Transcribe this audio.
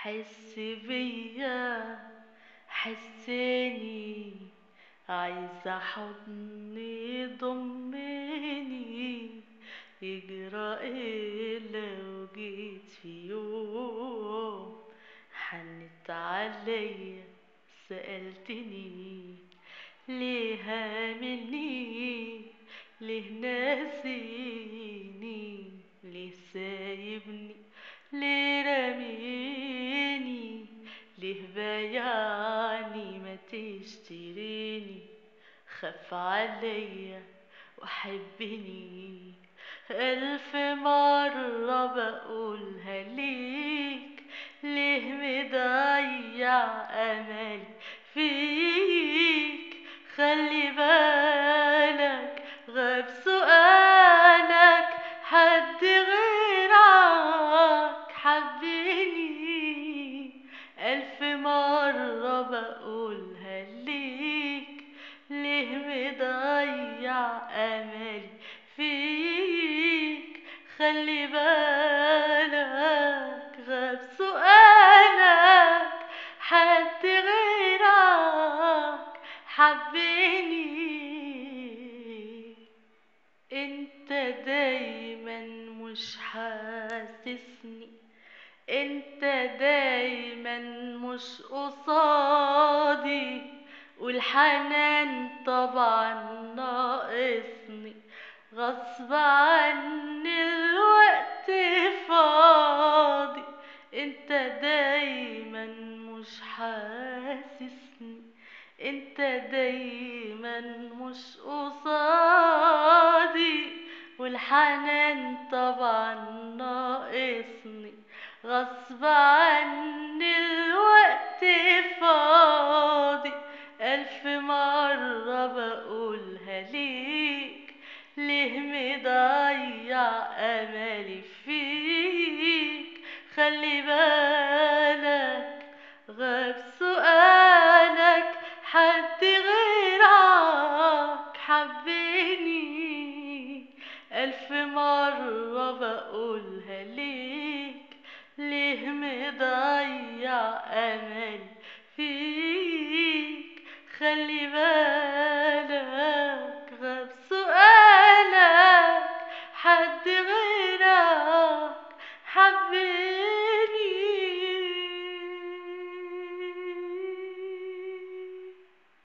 حس بيا حسني عايزة حضن يضمني يجرى ايه لو جيت في يوم حنت عليا سألتني ليه هاملني ليه ناسيني ليه سايبني ليه رميني ليه بايعني ما تشتريني خاف عليا وحبني ألف مرة بقولها ليك ليه مضيع أملي فيك خلي بالك غاب سؤالك حد غيرك حبني ألف مرة بقولها ليك ليه مضيع أملي فيك خلي بالك غاب سؤالك حد غيرك حبني انت دايما مش حاسسني انت دايما مش قصادي والحنان طبعا ناقصني غصب عني الوقت فاضي انت دايما مش حاسسني انت دايما مش قصادي والحنان طبعا ناقصني غصب عني الوقت فاضي ألف مرة بقولها ليك ليه مضيع أملي فيك خلي بالك غاب سؤالك حد غيرك حبني ألف مرة بقولها ليك ليه مضيع أملي